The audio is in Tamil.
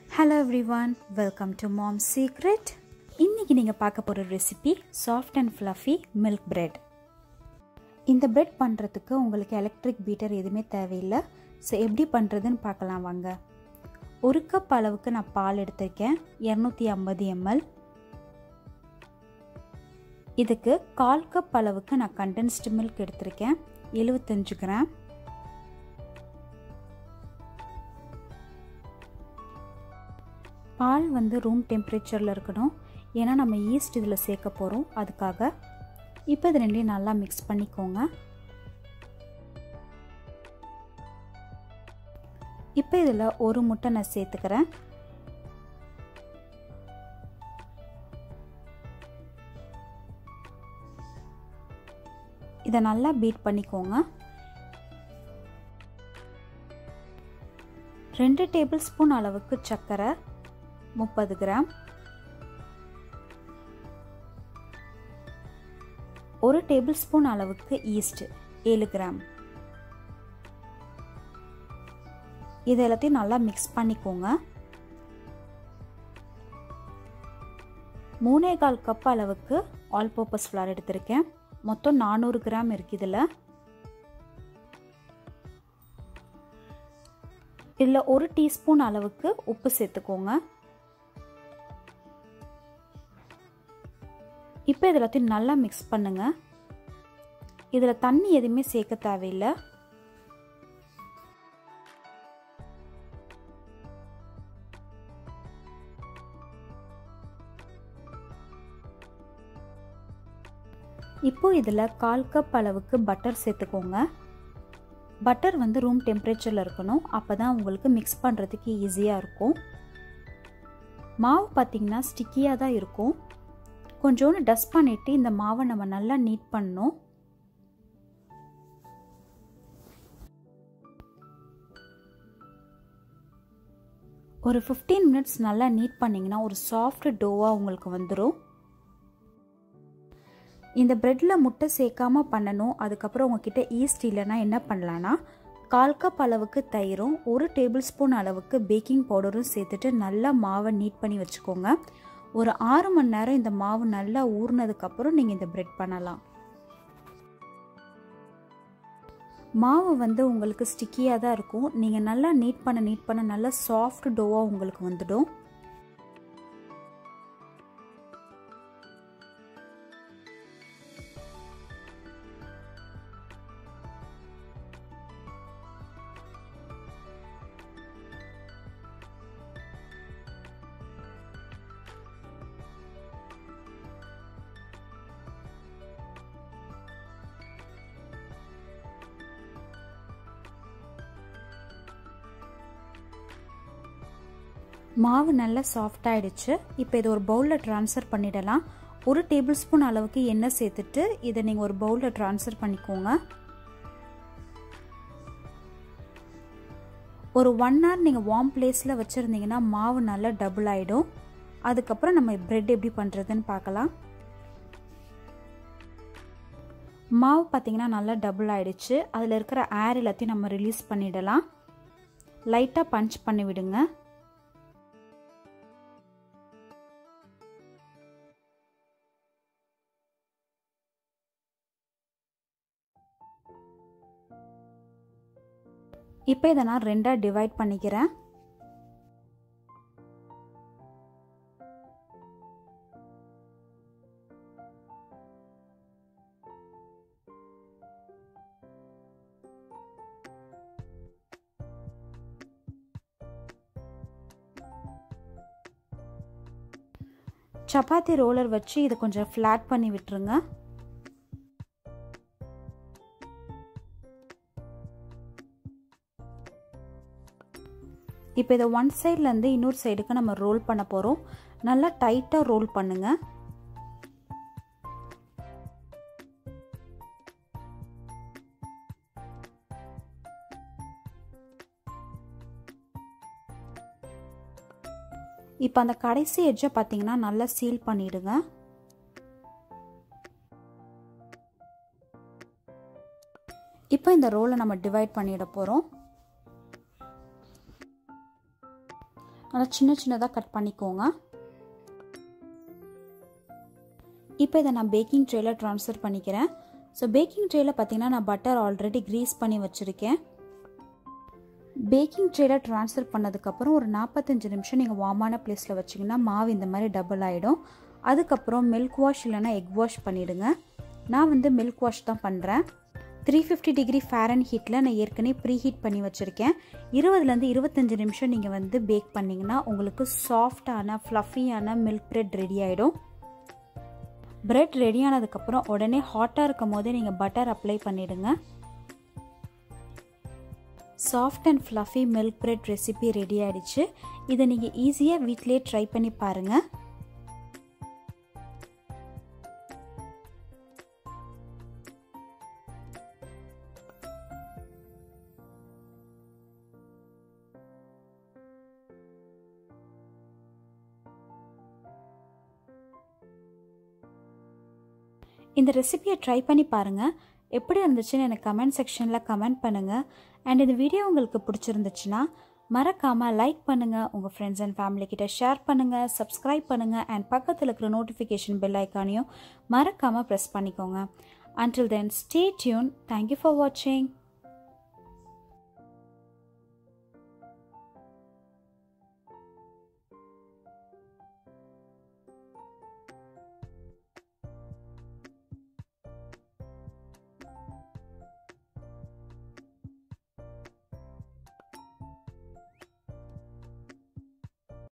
hello everyone welcome to mom secret இன்றைக்கி நீங்கள் பார்க்க போகிற recipe soft and fluffy milk bread இந்த பிரெட் பண்ணுறதுக்கு உங்களுக்கு எலக்ட்ரிக் பீட்டர் எதுவுமே தேவையில்லை ஸோ எப்படி பண்ணுறதுன்னு பார்க்கலாம் வாங்க ஒரு கப் அளவுக்கு நான் பால் எடுத்திருக்கேன் இரநூத்தி ஐம்பது எம்எல் இதுக்கு கால் கப் அளவுக்கு நான் கண்டென்ஸ்டு மில்க் எடுத்திருக்கேன் எழுபத்தஞ்சு கிராம் பால் வந்து ரூம் டெம்பரேச்சரில் இருக்கணும் ஏன்னா நம்ம ஈஸ்ட் இதில் சேர்க்க போகிறோம் அதுக்காக இப்போ இது ரெண்டையும் நல்லா மிக்ஸ் பண்ணிக்கோங்க இப்போ இதில் ஒரு முட்டை நான் சேர்த்துக்கிறேன் இதை நல்லா பீட் பண்ணிக்கோங்க ரெண்டு டேபிள் ஸ்பூன் அளவுக்கு சர்க்கரை முப்பது கிராம் ஒரு டேபிள் ஸ்பூன் அளவுக்கு ஈஸ்ட் ஏழு கிராம் இது எல்லாத்தையும் நல்லா மிக்ஸ் பண்ணிக்கோங்க மூணே கால் கப் அளவுக்கு ஆல் பர்பஸ் ஃப்ளார் எடுத்திருக்கேன் மொத்தம் நானூறு கிராம் இருக்கு இதில் இதில் ஒரு டீஸ்பூன் அளவுக்கு உப்பு சேர்த்துக்கோங்க இப்போ இது எல்லாத்தையும் நல்லா மிக்ஸ் பண்ணுங்க இதில் தண்ணி எதுவுமே சேர்க்க தேவையில்லை இப்போ இதில் கால் கப் அளவுக்கு பட்டர் சேர்த்துக்கோங்க பட்டர் வந்து ரூம் டெம்பரேச்சரில் இருக்கணும் அப்போ தான் உங்களுக்கு மிக்ஸ் பண்ணுறதுக்கு ஈஸியாக இருக்கும் மாவு பார்த்திங்கன்னா ஸ்டிக்கியாக தான் இருக்கும் கொஞ்சோண்டு டஸ்ட் பண்ணிவிட்டு இந்த மாவை நம்ம நல்லா நீட் பண்ணணும் ஒரு ஃபிஃப்டீன் மினிட்ஸ் நல்லா நீட் பண்ணிங்கன்னா ஒரு சாஃப்ட் டோவாக உங்களுக்கு வந்துடும் இந்த ப்ரெட்டில் முட்டை சேர்க்காம பண்ணணும் அதுக்கப்புறம் உங்ககிட்ட ஈஸ்ட் இல்லைன்னா என்ன பண்ணலான்னா கால் கப் அளவுக்கு தயிரும் ஒரு டேபிள் ஸ்பூன் அளவுக்கு பேக்கிங் பவுடரும் சேர்த்துட்டு நல்லா மாவை நீட் பண்ணி வச்சுக்கோங்க ஒரு ஆறு மணி நேரம் இந்த மாவு நல்லா ஊறினதுக்கப்புறம் நீங்கள் இந்த பிரெட் பண்ணலாம் மாவு வந்து உங்களுக்கு ஸ்டிக்கியாக தான் இருக்கும் நீங்கள் நல்லா நீட் பண்ண நீட் பண்ண நல்லா சாஃப்ட் டோவாக உங்களுக்கு வந்துடும் மாவு நல்லா சாஃப்ட் ஆயிடுச்சு இப்போ இதை ஒரு பவுலில் ட்ரான்ஸ்ஃபர் பண்ணிடலாம் ஒரு டேபிள் ஸ்பூன் அளவுக்கு எண்ணெய் சேர்த்துட்டு இதை நீங்கள் ஒரு பவுலில் ட்ரான்ஸ்ஃபர் பண்ணிக்கோங்க ஒரு ஒன் ஹவர் நீங்கள் வார்ம் பிளேஸில் வச்சுருந்தீங்கன்னா மாவு நல்லா டபுள் ஆகிடும் அதுக்கப்புறம் நம்ம ப்ரெட் எப்படி பண்ணுறதுன்னு பார்க்கலாம் மாவு பார்த்திங்கன்னா நல்லா டபுள் ஆகிடுச்சு அதில் இருக்கிற ஏர் எல்லாத்தையும் நம்ம ரிலீஸ் பண்ணிடலாம் லைட்டாக பஞ்ச் பண்ணி விடுங்க இப்போ இதை நான் ரெண்டாக டிவைட் பண்ணிக்கிறேன் சப்பாத்தி ரோலர் வச்சு இதை கொஞ்சம் ஃப்ளாட் பண்ணி விட்டுருங்க இப்போ இதை ஒன் சைட்லேருந்து இன்னொரு சைடுக்கு நம்ம ரோல் பண்ண போகிறோம் நல்லா டைட்டாக ரோல் பண்ணுங்க இப்போ அந்த கடைசி எட்ஜை பார்த்தீங்கன்னா நல்லா சீல் பண்ணிடுங்க இப்போ இந்த ரோலை நம்ம டிவைட் பண்ணிட போகிறோம் நல்லா சின்ன சின்னதாக கட் பண்ணிக்கோங்க இப்போ இதை நான் பேக்கிங் ட்ரேயில் ட்ரான்ஸ்ஃபர் பண்ணிக்கிறேன் ஸோ பேக்கிங் ட்ரேயில் பார்த்தீங்கன்னா நான் பட்டர் ஆல்ரெடி க்ரீஸ் பண்ணி வச்சுருக்கேன் பேக்கிங் ட்ரேயில் ட்ரான்ஸ்ஃபர் பண்ணதுக்கப்புறம் ஒரு நாற்பத்தஞ்சு நிமிஷம் நீங்கள் வார்மான ப்ளேஸில் வச்சிங்கன்னா மாவு இந்த மாதிரி டபுள் ஆகிடும் அதுக்கப்புறம் மில்க் வாஷ் இல்லைனா எக் வாஷ் பண்ணிவிடுங்க நான் வந்து மில்க் வாஷ் தான் பண்ணுறேன் த்ரீ ஃபிஃப்டி டிகிரி ஃபேரன் ஹீட்டில் நான் ஏற்கனவே ப்ரீ ஹீட் பண்ணி வச்சுருக்கேன் இருபதுலேருந்து இருபத்தஞ்சி நிமிஷம் நீங்கள் வந்து பேக் பண்ணிங்கன்னா உங்களுக்கு சாஃப்டான ஃப்ளஃபியான மில்க் ப்ரெட் ரெடி ஆகிடும் ப்ரெட் ரெடி ஆனதுக்கப்புறம் உடனே ஹாட்டாக இருக்கும் போதே நீங்கள் பட்டர் அப்ளை பண்ணிவிடுங்க soft and fluffy milk bread recipe ready ஆகிடுச்சு இதை நீங்கள் ஈஸியாக வீட்டிலே ட்ரை பண்ணி பாருங்கள் இந்த ரெசிபியை ட்ரை பண்ணி பாருங்கள் எப்படி இருந்துச்சுன்னு எனக்கு கமெண்ட் செக்ஷனில் கமெண்ட் பண்ணுங்கள் அண்ட் இந்த வீடியோ உங்களுக்கு பிடிச்சிருந்துச்சுன்னா மறக்காமல் லைக் பண்ணுங்கள் உங்கள் ஃப்ரெண்ட்ஸ் அண்ட் ஃபேமிலி கிட்ட ஷேர் பண்ணுங்கள் சப்ஸ்கிரைப் பண்ணுங்கள் அண்ட் பக்கத்தில் இருக்கிற நோட்டிஃபிகேஷன் பெல் ஐக்கானையும் மறக்காமல் ப்ரெஸ் பண்ணிக்கோங்க until then stay tuned thank you for வாட்சிங்